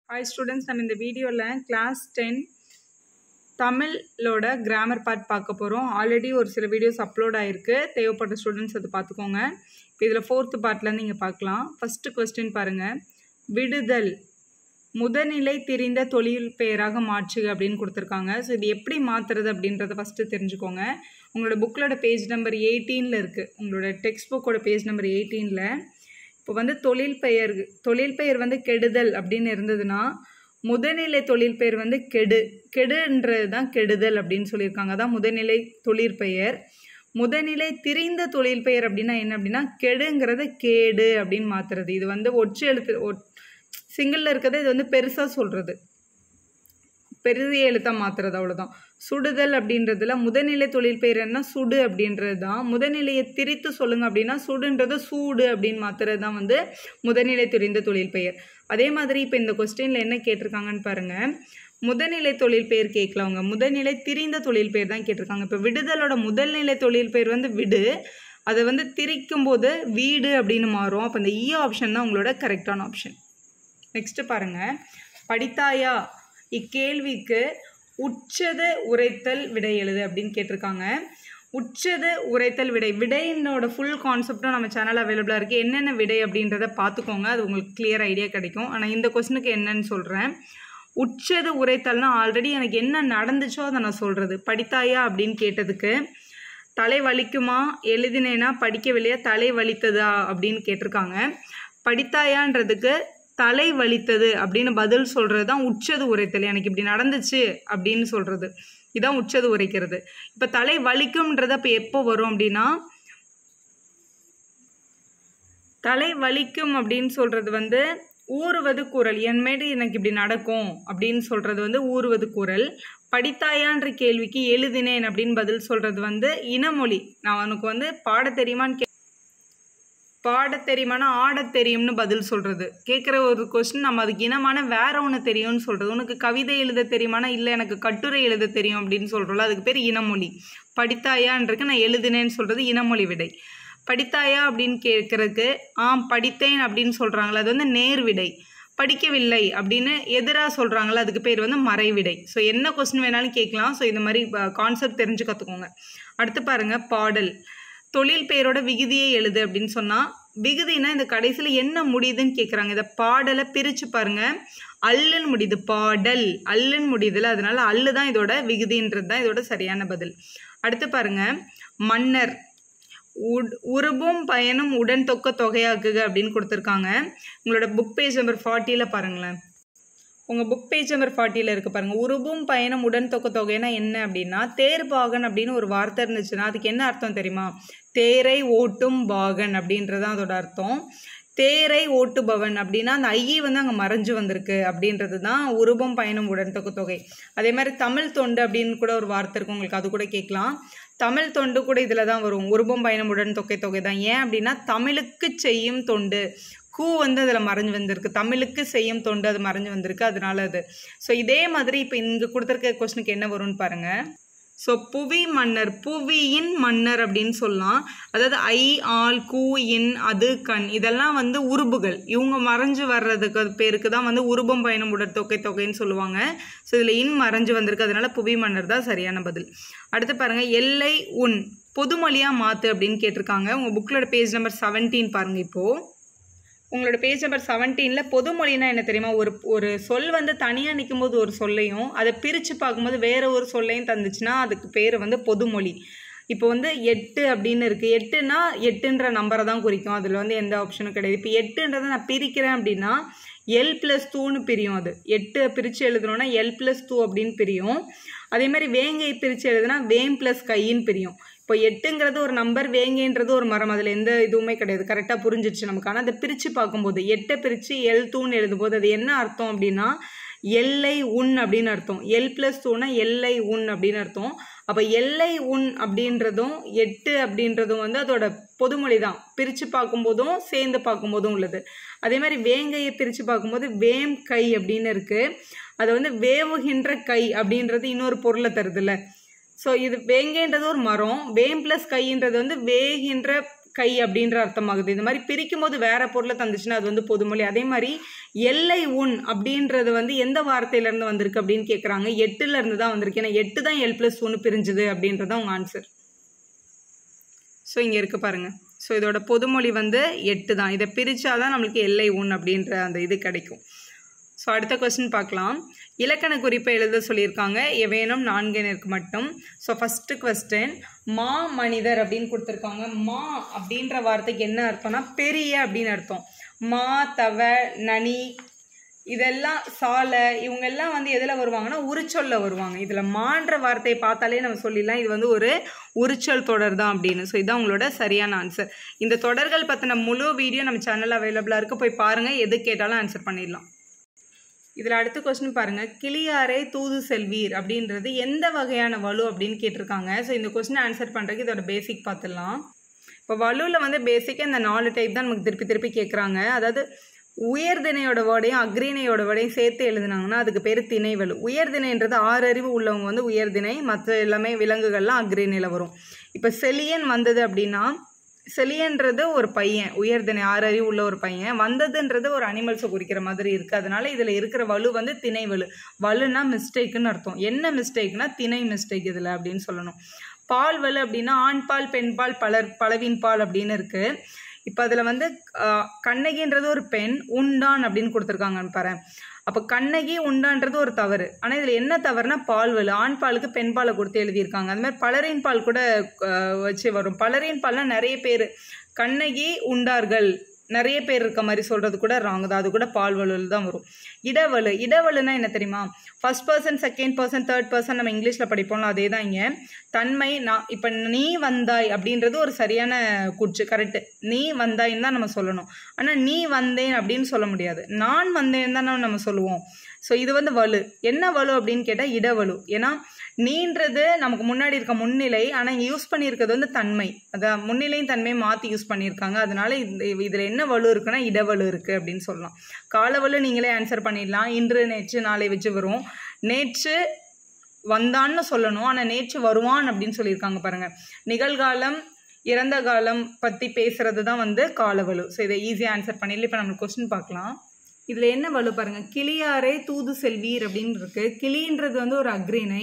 hi students நம்ம இந்த வீடியோவில் கிளாஸ் டென் தமிழோட கிராமர் பார்ட் பார்க்க போகிறோம் ஆல்ரெடி ஒரு சில வீடியோஸ் அப்லோட் ஆகிருக்கு தேவைப்பட்ட ஸ்டூடெண்ட்ஸ் அதை பார்த்துக்கோங்க இப்போ இதில் ஃபோர்த்து பார்ட்லேருந்து நீங்கள் பார்க்கலாம் ஃபஸ்ட்டு கொஸ்டின் பாருங்கள் விடுதல் முதநிலை தெரிந்த தொழில் பெயராக மாற்றுக அப்படின்னு கொடுத்துருக்காங்க ஸோ இது எப்படி மாற்றுறது அப்படின்றத ஃபஸ்ட்டு தெரிஞ்சுக்கோங்க உங்களோட புக்கிலோட பேஜ் நம்பர் எயிட்டீனில் இருக்குது உங்களோட டெக்ஸ்ட் புக்கோட பேஜ் நம்பர் எயிட்டீனில் இப்போ வந்து தொழில் பெயர் தொழில் பெயர் வந்து கெடுதல் அப்படின்னு இருந்ததுன்னா முதநிலை தொழில் பெயர் வந்து கெடு கெடுன்றது தான் கெடுதல் அப்படின்னு சொல்லியிருக்காங்க அதான் முதநிலை தொழிற்பெயர் முதநிலை திரிந்த தொழில் பெயர் அப்படின்னா என்ன அப்படின்னா கெடுங்கிறத கேடு அப்படின்னு மாற்றுறது இது வந்து ஒற்று எழுத்து ஒ சிங்கிளில் இருக்கிறத இது வந்து பெருசாக சொல்கிறது பெரிய எழுத்தாக மாற்றுறது அவ்வளோதான் சுடுதல் அப்படின்றதுல முதநிலை தொழில் பெயர் என்ன சுடு அப்படின்றது தான் முதநிலையை திரித்து சொல்லுங்க அப்படின்னா சுடுன்றது சூடு அப்படின்னு மாற்றுறது தான் வந்து முதநிலை தெரிந்த தொழில் பெயர் அதே மாதிரி இப்போ இந்த கொஸ்டினில் என்ன கேட்டிருக்காங்கன்னு பாருங்கள் முதநிலை தொழில் பெயர் கேட்கல அவங்க முதநிலை திரிந்த தொழில் பெயர் தான் கேட்டிருக்காங்க இப்போ விடுதலோட முதல்நிலை தொழில் பெயர் வந்து விடு அதை வந்து திரிக்கும் போது வீடு அப்படின்னு மாறும் அப்போ இந்த இ ஆப்ஷன் தான் உங்களோட கரெக்டான ஆப்ஷன் நெக்ஸ்ட்டு பாருங்கள் படித்தாயா இக்கேள்விக்கு உச்சது உரைத்தல் விடை எழுது அப்படின்னு கேட்டிருக்காங்க உச்சது உரைத்தல் விடை விடையினோட ஃபுல் கான்செப்டும் நம்ம சேனல் அவைலபிளாக இருக்குது என்னென்ன விடை அப்படின்றத பார்த்துக்கோங்க அது உங்களுக்கு கிளியர் ஐடியா கிடைக்கும் ஆனால் இந்த கொஸ்டினுக்கு என்னன்னு சொல்கிறேன் உச்சது உரைத்தல்னா ஆல்ரெடி எனக்கு என்ன நடந்துச்சோ அதை நான் சொல்கிறது படித்தாயா அப்படின்னு கேட்டதுக்கு தலை வலிக்குமா எழுதினேனா படிக்கவில்லையா தலை வலித்ததா அப்படின்னு கேட்டிருக்காங்க படித்தாயான்றதுக்கு தலை வலித்தது அப்படின்னு பதில் சொல்கிறது தான் உச்சது உரைத்தல் எனக்கு இப்படி நடந்துச்சு அப்படின்னு சொல்கிறது இதான் உச்சது உரைக்கிறது இப்போ தலை வலிக்கும்ன்றத இப்போ எப்போ வரும் அப்படின்னா தலை வலிக்கும் அப்படின்னு சொல்கிறது வந்து ஊறுவது குரல் என்மேடு எனக்கு இப்படி நடக்கும் அப்படின்னு சொல்கிறது வந்து ஊறுவது குரல் படித்தாயான்ற கேள்விக்கு எழுதினேன் அப்படின்னு பதில் சொல்கிறது வந்து இனமொழி நான் உனக்கு வந்து பாட தெரியுமான்னு கே பாட தெரியுமானா ஆட தெரியும்னு பதில் சொல்கிறது கேட்குற ஒரு கொஸ்டின் நம்ம அதுக்கு இனமான வேற ஒன்று தெரியும்னு சொல்கிறது உனக்கு கவிதை எழுத தெரியுமானா இல்லை எனக்கு கட்டுரை எழுத தெரியும் அப்படின்னு சொல்கிறோம்ல அதுக்கு பேர் இனமொழி படித்தாயான்றக்கு நான் எழுதினேன்னு சொல்கிறது இனமொழி விடை படித்தாயா அப்படின்னு கேட்குறதுக்கு ஆம் படித்தேன் அப்படின்னு சொல்கிறாங்களா அது வந்து நேர் விடை படிக்கவில்லை அப்படின்னு எதிராக சொல்கிறாங்களா அதுக்கு பேர் வந்து மறைவிடை ஸோ என்ன கொஸ்டின் வேணாலும் கேட்கலாம் ஸோ இந்த மாதிரி கான்செப்ட் தெரிஞ்சு கற்றுக்கோங்க அடுத்து பாருங்கள் பாடல் தொழில் பெயரோட விகுதியை எழுது அப்படின்னு சொன்னால் விகுதினா இந்த கடைசியில் என்ன முடியுதுன்னு கேட்குறாங்க இதை பாடலை பிரித்து பாருங்கள் அல்லுன்னு முடியுது பாடல் அல்லுன்னு முடியுதுல அதனால அல்லு தான் இதோட விகுதின்றது தான் இதோட சரியான பதில் அடுத்து பாருங்கள் மன்னர் உட் உருபும் பயனும் உடன் தொக்க தொகையாக்குக அப்படின்னு கொடுத்துருக்காங்க உங்களோட புக் பேஜ் நம்பர் ஃபார்ட்டியில் பாருங்களேன் உங்கள் புக் பேஜ் நம்பர் ஃபார்ட்டியில் இருக்குது பாருங்கள் உருபும் பயணம் உடன் தொக்க தொகைனா என்ன அப்படின்னா தேர் பாகன் அப்படின்னு ஒரு வார்த்தை இருந்துச்சுன்னா அதுக்கு என்ன அர்த்தம் தெரியுமா தேரை ஓட்டும் பாகன் அப்படின்றதான் அதோட அர்த்தம் தேரை ஓட்டுபவன் அப்படின்னா அந்த ஐயே வந்து அங்கே மறைஞ்சு வந்திருக்கு அப்படின்றது தான் உருவம் பயணம் உடன் தொக்கு தொகை அதே மாதிரி தமிழ் தொண்டு அப்படின்னு கூட ஒரு வார்த்தை இருக்கும் உங்களுக்கு அது கூட கேட்கலாம் தமிழ் தொண்டு கூட இதில் தான் வரும் உருவம் பயணம் உடன் தொகை தொகை தான் ஏன் அப்படின்னா தமிழுக்கு செய்யும் தொண்டு கூ வந்து அதில் மறைஞ்சு வந்திருக்கு தமிழுக்கு செய்யும் தொண்டு அது மறைஞ்சு வந்திருக்கு அதனால அது ஸோ இதே மாதிரி இப்போ இங்கே கொடுத்துருக்க கொஸ்டினுக்கு என்ன வரும்னு பாருங்கள் ஸோ புவி மன்னர் புவியின் மன்னர் அப்படின்னு சொல்லலாம் அதாவது ஐ ஆல் கூ இன் அது கண் இதெல்லாம் வந்து உருபுகள் இவங்க மறைஞ்சு வர்றதுக்கு பேருக்கு தான் வந்து உருபம் பயணம் உடற் தொகை தொகைன்னு சொல்லுவாங்க ஸோ இதில் இன் மறைஞ்சு வந்திருக்கு அதனால புவி மன்னர் தான் சரியான பதில் அடுத்து பாருங்கள் எல்லை உன் பொதுமொழியாக மாற்று அப்படின்னு கேட்டிருக்காங்க உங்கள் புக்கிலோட பேஜ் நம்பர் செவன்டீன் பாருங்கள் இப்போது உங்களோட பேஜ் நம்பர் செவன்டீனில் பொதுமொழினா என்ன தெரியுமா ஒரு ஒரு சொல் வந்து தனியாக நிற்கும் போது ஒரு சொல்லையும் அதை பிரித்து பார்க்கும்போது வேறு ஒரு சொல்லையும் தந்துச்சுன்னா அதுக்கு பேர் வந்து பொதுமொழி இப்போ வந்து எட்டு அப்படின்னு இருக்குது எட்டுனா எட்டுன்ற நம்பரை தான் குறிக்கும் அதில் வந்து எந்த ஆப்ஷனும் கிடையாது இப்போ எட்டுன்றதை நான் பிரிக்கிறேன் அப்படின்னா எல் ப்ளஸ் டூன்னு பிரியும் அது எட்டு பிரித்து எழுதணுன்னா எல் ப்ளஸ் டூ அப்படின்னு பிரியும் அதே மாதிரி வேங்கை பிரித்து எழுதுனா வேம் ப்ளஸ் கையின்னு பிரியும் இப்போ எட்டுங்கிறது ஒரு நம்பர் வேங்கைன்றது ஒரு மரம் அதில் எந்த இதுவுமே கிடையாது கரெக்டாக புரிஞ்சிருச்சு நமக்கு ஆனால் அதை பிரித்து பார்க்கும்போது எட்டை பிரித்து எல் தூன்னு எழுதும்போது அது என்ன அர்த்தம் அப்படின்னா எல்லை உன் அப்படின்னு அர்த்தம் எல் ப்ளஸ் டூனா எல்லை உன் அப்படின்னு அர்த்தம் அப்போ எல்லை உன் அப்படின்றதும் எட்டு அப்படின்றதும் வந்து அதோட பொதுமொழி தான் பிரித்து பார்க்கும்போதும் சேர்ந்து பார்க்கும்போதும் உள்ளது அதே மாதிரி வேங்கையை பிரித்து பார்க்கும்போது வேம் கை அப்படின்னு இருக்குது அதை வந்து வேவுகின்ற கை அப்படின்றது இன்னொரு பொருளை தருதுல்ல ஸோ இது வேங்கைன்றது ஒரு மரம் வேம் ப்ளஸ் கைன்றது வந்து வேகின்ற கை அப்படின்ற அர்த்தமாகுது இந்த மாதிரி பிரிக்கும் போது வேற பொருளை தந்துச்சுன்னா அது வந்து பொதுமொழி அதே மாதிரி எல்லை உன் அப்படின்றது வந்து எந்த வார்த்தையில இருந்து வந்திருக்கு அப்படின்னு கேட்குறாங்க எட்டுல இருந்து தான் வந்திருக்கு ஏன்னா எட்டு தான் எல் பிளஸ் ஒன்று பிரிஞ்சுது அப்படின்றது தான் உங்க ஆன்சர் ஸோ இங்கே இருக்கு பாருங்க ஸோ இதோட பொதுமொழி வந்து எட்டு தான் இதை பிரிச்சாதான் நம்மளுக்கு எல்லை உன் அப்படின்ற அந்த இது கிடைக்கும் ஸோ அடுத்த கொஸ்டின் பார்க்கலாம் இலக்கண குறிப்பை எழுத சொல்லியிருக்காங்க எவேனும் நான்கினருக்கு மட்டும் ஸோ ஃபஸ்ட்டு கொஸ்டின் மா மனிதர் அப்படின்னு கொடுத்துருக்காங்க மா அப்படின்ற வார்த்தைக்கு என்ன அர்த்தம்னா பெரிய அப்படின்னு அர்த்தம் மா தவ நனி இதெல்லாம் சாலை இவங்க எல்லாம் வந்து எதில் வருவாங்கன்னா உரிச்சொல்ல வருவாங்க இதில் மான்ற வார்த்தையை பார்த்தாலே நம்ம சொல்லிடலாம் இது வந்து ஒரு உரிச்சொல் தொடர் தான் அப்படின்னு ஸோ இதுதான் உங்களோட சரியான ஆன்சர் இந்த தொடர்கள் பற்றின முழு வீடியோ நம்ம சேனலில் அவைலபிளாக இருக்குது போய் பாருங்கள் எது கேட்டாலும் ஆன்சர் பண்ணிடலாம் இதில் அடுத்த கொஸ்டின் பாருங்கள் கிளியாரை தூது செல்வீர் அப்படின்றது எந்த வகையான வலு அப்படின்னு கேட்டிருக்காங்க ஸோ இந்த கொஸ்டின் ஆன்சர் பண்ணுறதுக்கு இதோட பேசிக் பார்த்துடலாம் இப்போ வலுவில் வந்து பேசிக்காக இந்த நாலு டைப் தான் நமக்கு திருப்பி திருப்பி கேட்குறாங்க அதாவது உயர்திணையோட வேர்டையும் அக்ரிணையோட வேர்டையும் சேர்த்து எழுதுனாங்கன்னா அதுக்கு பேர் திணைவலு உயர்திணைன்றது ஆறு அறிவு உள்ளவங்க வந்து உயர்திணை மற்ற எல்லாமே விலங்குகள்லாம் அக்ரிணையில் வரும் இப்போ செலியன் வந்தது அப்படின்னா செலியன்றது ஒரு பையன் உயர்திணை ஆறு அறிவு உள்ள ஒரு பையன் வந்ததுன்றது ஒரு அனிமல்ஸை குறிக்கிற மாதிரி இருக்குது அதனால இதில் இருக்கிற வலு வந்து திணை வலு வலுனா மிஸ்டேக்குன்னு அர்த்தம் என்ன மிஸ்டேக்னா திணை மிஸ்டேக் இதில் அப்படின்னு சொல்லணும் பால் வலு அப்படின்னா ஆண் பால் பெண் பால் பலர் பலவின் பால் அப்படின்னு இருக்குது இப்போ அதில் வந்து ஆஹ், கண்ணகின்றது ஒரு பெண் உண்டான் அப்படின்னு கொடுத்துருக்காங்கன்னு பாரு அப்போ கண்ணகி உண்டான்றது ஒரு தவறு ஆனால் இதில் என்ன தவறுனா பால் வலு ஆண் பாலுக்கு பெண் பாலை கொடுத்து எழுதியிருக்காங்க அந்த மாதிரி பலரின் பால் கூட ஆஹ், வச்சு வரும் பலரின் பால்னா நிறைய பேர் கண்ணகி உண்டார்கள் நிறைய பேர் இருக்க மாதிரி சொல்கிறது கூட ராங் தான் அது கூட பால் வலுவில் தான் வரும் இடவலு இடவலுனா என்ன தெரியுமா first person second person third person நம்ம இங்கிலீஷில் படிப்போம்ல அதே தான் இங்கே தன்மை நான் இப்போ நீ வந்தாய் அப்படின்றது ஒரு சரியான குச்சு கரெக்டு நீ வந்தாயின்னு தான் நம்ம சொல்லணும் ஆனால் நீ வந்தேன் அப்படின்னு சொல்ல முடியாது நான் வந்தேன் தான் நம்ம சொல்லுவோம் ஸோ இது வந்து வலு என்ன வலு அப்படின்னு கேட்டால் இடவலு ஏன்னா நீன்றது நமக்கு முன்னாடி இருக்க முன்னிலை ஆனால் இங்கே யூஸ் பண்ணியிருக்கிறது வந்து தன்மை அதான் முன்னிலையும் தன்மையை மாற்றி யூஸ் பண்ணியிருக்காங்க அதனால இந்த இதில் என்ன வலு இருக்குன்னா இடவலு இருக்குது அப்படின்னு சொல்லலாம் காலவலு நீங்களே ஆன்சர் பண்ணிடலாம் இன்று நேற்று நாளை வச்சு வரும் நேற்று வந்தான்னு சொல்லணும் ஆனால் நேற்று வருவான் அப்படின்னு சொல்லியிருக்காங்க பாருங்க நிகழ்காலம் இறந்த காலம் பற்றி பேசுறது தான் வந்து காலவலு ஸோ இதை ஈஸியாக ஆன்சர் பண்ணிடல இப்போ நம்ம கொஸ்டின் பார்க்கலாம் இதில் என்ன வலு பாருங்க கிளியாரே தூது செல்வீர் அப்படின்னு இருக்கு கிளின்றது வந்து ஒரு அக்ரிணை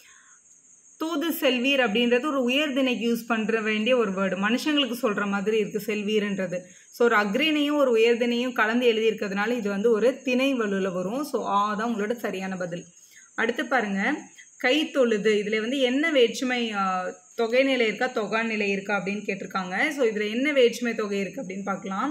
தூது செல்வீர் அப்படின்றது ஒரு உயர்திணைக்கு யூஸ் பண்ணுற வேண்டிய ஒரு வேர்டு மனுஷங்களுக்கு சொல்கிற மாதிரி இருக்குது செல்வீர்ன்றது ஸோ ஒரு அக்ரிணையும் ஒரு உயர்திணையும் கலந்து எழுதியிருக்கிறதுனால இது வந்து ஒரு திணை வலுவில் வரும் ஸோ ஆ தான் உங்களோட சரியான பதில் அடுத்து பாருங்க கை தொழுது இதில் வந்து என்ன வேற்றுமை ஆ, தொகை நிலை இருக்கா தொகா நிலை இருக்கா அப்படின்னு கேட்டிருக்காங்க ஸோ இதில் என்ன வேற்றுமை தொகை இருக்குது அப்படின்னு பார்க்கலாம்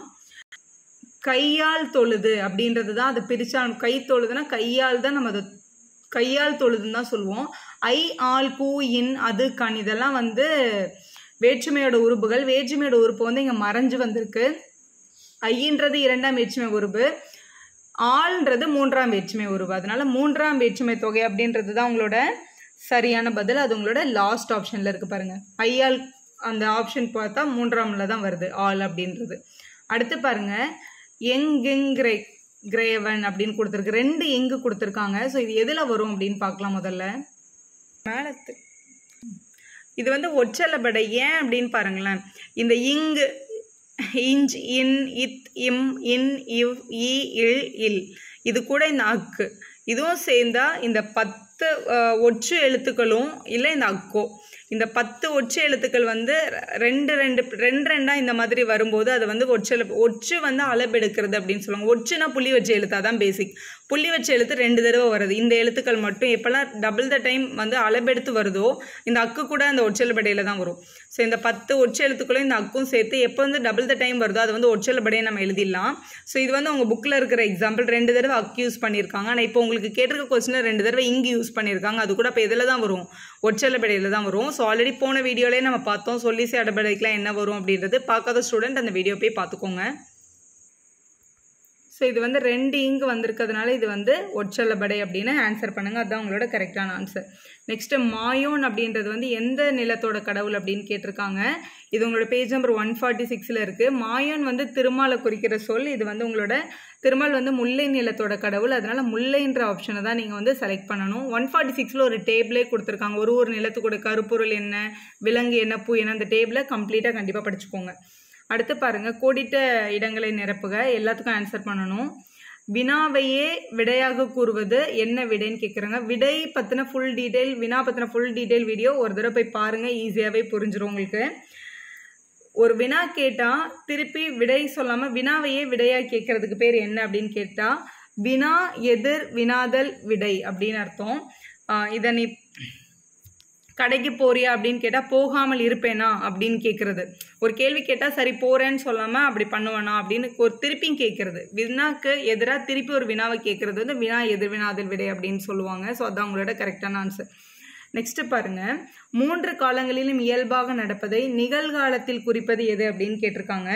கையால் தொழுது அப்படின்றது தான் அதை பிரிச்சா கை தொழுதுன்னா கையால் தான் நம்ம அதை கையால் தொழுதுன்னு தான் சொல்லுவோம் ஐ ஆல் கூ இன் அது கண் இதெல்லாம் வந்து வேற்றுமையோட உறுப்புகள் வேற்றுமையோட உறுப்பு வந்து இங்கே மறைஞ்சு வந்திருக்கு ஐன்றது இரண்டாம் வேற்றுமை உறுப்பு ஆள்ன்றது மூன்றாம் வேற்றுமை உருவு அதனால மூன்றாம் வேற்றுமை தொகை அப்படின்றது தான் உங்களோட சரியான பதில் அது உங்களோட லாஸ்ட் ஆப்ஷனில் இருக்கு பாருங்க ஐயால் அந்த ஆப்ஷன் பார்த்தா மூன்றாம்ல தான் வருது ஆல் அப்படின்றது அடுத்து பாருங்க எங்கெங்கிரை கிரேவன் அப்படின்னு கொடுத்துருக்கு ரெண்டு எங்கு கொடுத்துருக்காங்க ஸோ இது எதில் வரும் அப்படின்னு பார்க்கலாம் முதல்ல மேலத்து இது வந்து ஒற்றலபடை ஏன் அப்படின்னு பாருங்களேன் இந்த இங்கு இஞ்ச் இன் இத் இம் இன் இவ் இ இல் இல் இது கூட இந்த அக்கு இதுவும் சேர்ந்தா இந்த பத்து அஹ், ஒற்று எழுத்துக்களும் இல்லை இந்த அக்கோ இந்த பத்து ஒற்று எழுத்துக்கள் வந்து ரெண்டு ரெண்டு ரெண்டு ரெண்டாக இந்த மாதிரி வரும்போது அது வந்து ஒற்று ஒற்று வந்து அளபெடுக்கிறது அப்படின்னு சொல்லுவாங்க ஒற்றுனா புள்ளி வச்ச எழுத்து அதான் பேசிக் புள்ளி வச்ச எழுத்து ரெண்டு தடவை வருது இந்த எழுத்துக்கள் மட்டும் எப்போல்லாம் டபுள் த டைம் வந்து அளபெடுத்து வருதோ இந்த அக்கு கூட அந்த ஒற்றலபடையில் தான் வரும் ஸோ இந்த பத்து ஒற்று எழுத்துக்களும் இந்த அக்கும் சேர்த்து எப்போ வந்து டபுள் த டைம் வருதோ அது வந்து ஒற்றலபடையை நம்ம எழுதிடலாம் ஸோ இது வந்து உங்கள் புக்கில் இருக்கிற எக்ஸாம்பிள் ரெண்டு தடவை அக்கு யூஸ் பண்ணியிருக்காங்க ஆனால் இப்போ உங்களுக்கு கேட்டிருக்க கொஸ்டினில் ரெண்டு தடவை இங்கு யூஸ் பண்ணியிருக்காங்க அது கூட இப்போ இதில் தான் வரும் ஒற்றலபடையில் தான் வரும் ஸோ ஆல்ரெடி போன வீடியோலேயே நம்ம பார்த்தோம் சொல்லிசை அடபடைக்கெலாம் என்ன வரும் அப்படின்றது பார்க்காத ஸ்டூடெண்ட் அந்த வீடியோ போய் பார்த்துக்கோங்க ஸோ இது வந்து ரெண்டு இங்கு வந்திருக்கிறதுனால இது வந்து ஒற்றலபடை அப்படின்னு ஆன்சர் பண்ணுங்க அதுதான் உங்களோட கரெக்டான ஆன்சர் நெக்ஸ்ட் மாயோன் அப்படின்றது வந்து எந்த நிலத்தோட கடவுள் அப்படின்னு கேட்டிருக்காங்க இது உங்களோட பேஜ் நம்பர் ஒன் ஃபார்ட்டி சிக்ஸில் இருக்குது மாயோன் வந்து திருமாலை குறிக்கிற சொல் இது வந்து உங்களோட திருமால் வந்து முல்லை நிலத்தோட கடவுள் அதனால முல்லைன்ற ஆப்ஷனை தான் நீங்கள் வந்து செலக்ட் பண்ணணும் ஒன் ஃபார்ட்டி சிக்ஸில் ஒரு டேபிளே கொடுத்துருக்காங்க ஒரு ஒரு நிலத்துக்கூட கருப்பொருள் என்ன விலங்கு என்ன பூ என்ன அந்த டேபிளை கம்ப்ளீட்டாக கண்டிப்பாக படிச்சுக்கோங்க அடுத்து பாருங்க கோடிட்ட இடங்களை நிரப்புக எல்லாத்துக்கும் ஆன்சர் பண்ணணும் வினாவையே விடையாக கூறுவது என்ன விடைன்னு கேட்குறாங்க விடை பற்றின ஃபுல் டீட்டெயில் வினா பற்றின ஃபுல் டீட்டெயில் வீடியோ ஒரு தடவை போய் பாருங்கள் ஈஸியாகவே புரிஞ்சிடும் உங்களுக்கு ஒரு வினா கேட்டால் திருப்பி விடை சொல்லாமல் வினாவையே விடையாக கேட்கறதுக்கு பேர் என்ன அப்படின்னு கேட்டால் வினா எதிர் வினாதல் விடை அப்படின்னு அர்த்தம் ஆஹ் இதை நீ கடைக்கு போறியா அப்படின்னு கேட்டால் போகாமல் இருப்பேனா அப்படின்னு கேட்குறது ஒரு கேள்வி கேட்டால் சரி போகிறேன்னு சொல்லாமல் அப்படி பண்ணுவேனா அப்படின்னு ஒரு திருப்பியும் கேட்குறது வினாக்கு எதிராக திருப்பி ஒரு வினாவை கேட்குறது வந்து வினா எதிர் வினாதல் விடை அப்படின்னு சொல்லுவாங்க ஸோ அதான் உங்களோட கரெக்டான ஆன்சர் நெக்ஸ்ட் பாருங்க மூன்று காலங்களிலும் இயல்பாக நடப்பதை நிகழ்காலத்தில் குறிப்பது எது அப்படின்னு கேட்டிருக்காங்க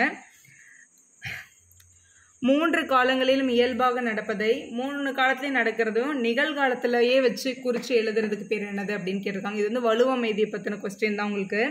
மூன்று காலங்களிலும் இயல்பாக நடப்பதை மூணு காலத்துலையும் நடக்கிறதும் நிகழ்காலத்திலேயே வச்சு குறித்து எழுதுறதுக்கு பேர் என்னது அப்படின்னு கேட்டிருக்காங்க இது வந்து வலுவமைதியை பற்றின கொஸ்டின் தான் உங்களுக்கு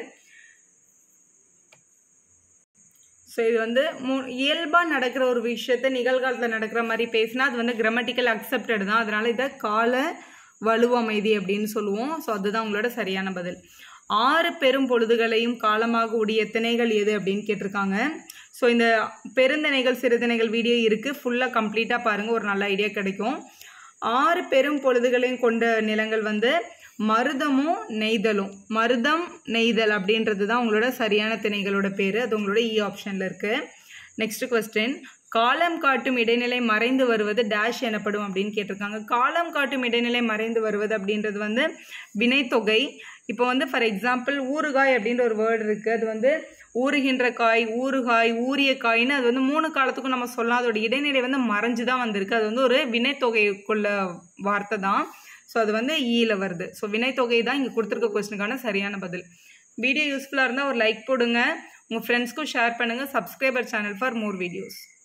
ஸோ இது வந்து மூ இயல்பாக நடக்கிற ஒரு விஷயத்த நிகழ்காலத்தில் நடக்கிற மாதிரி பேசினா அது வந்து கிராமட்டிக்கல் அக்செப்டட் தான் அதனால இதை கால வலுவமைதி அப்படின்னு சொல்லுவோம் ஸோ அதுதான் உங்களோட சரியான பதில் ஆறு பெரும் பொழுதுகளையும் காலமாக உடைய திணைகள் எது அப்படின்னு கேட்டிருக்காங்க ஸோ இந்த பெருந்திணைகள் சிறுதிணைகள் வீடியோ இருக்குது ஃபுல்லாக கம்ப்ளீட்டாக பாருங்கள் ஒரு நல்ல ஐடியா கிடைக்கும் ஆறு பெரும் பொழுதுகளையும் கொண்ட நிலங்கள் வந்து மருதமும் நெய்தலும் மருதம் நெய்தல் அப்படின்றது தான் உங்களோட சரியான திணைகளோட பேர் அது உங்களோட இ ஆப்ஷனில் இருக்குது நெக்ஸ்ட் கொஸ்டின் காலம் காட்டும் இடைநிலை மறைந்து வருவது டேஷ் எனப்படும் அப்படின்னு கேட்டிருக்காங்க காலம் காட்டும் இடைநிலை மறைந்து வருவது அப்படின்றது வந்து வினைத்தொகை இப்போ வந்து ஃபார் எக்ஸாம்பிள் ஊறுகாய் அப்படின்ற ஒரு வேர்டு இருக்குது அது வந்து ஊறுகின்ற காய் ஊறுகாய் ஊறிய காய்னு அது வந்து மூணு காலத்துக்கும் நம்ம சொல்லலாம் அதோட இடைநிலை வந்து மறைஞ்சு தான் வந்திருக்கு அது வந்து ஒரு வினைத்தொகைக்குள்ள வார்த்தை தான் ஸோ அது வந்து ஈல வருது ஸோ வினைத்தொகை தான் இங்கே கொடுத்துருக்க கொஸ்டினுக்கான சரியான பதில் வீடியோ யூஸ்ஃபுல்லாக இருந்தால் ஒரு லைக் போடுங்க உங்கள் ஃப்ரெண்ட்ஸ்க்கும் ஷேர் பண்ணுங்கள் subscriber channel for more videos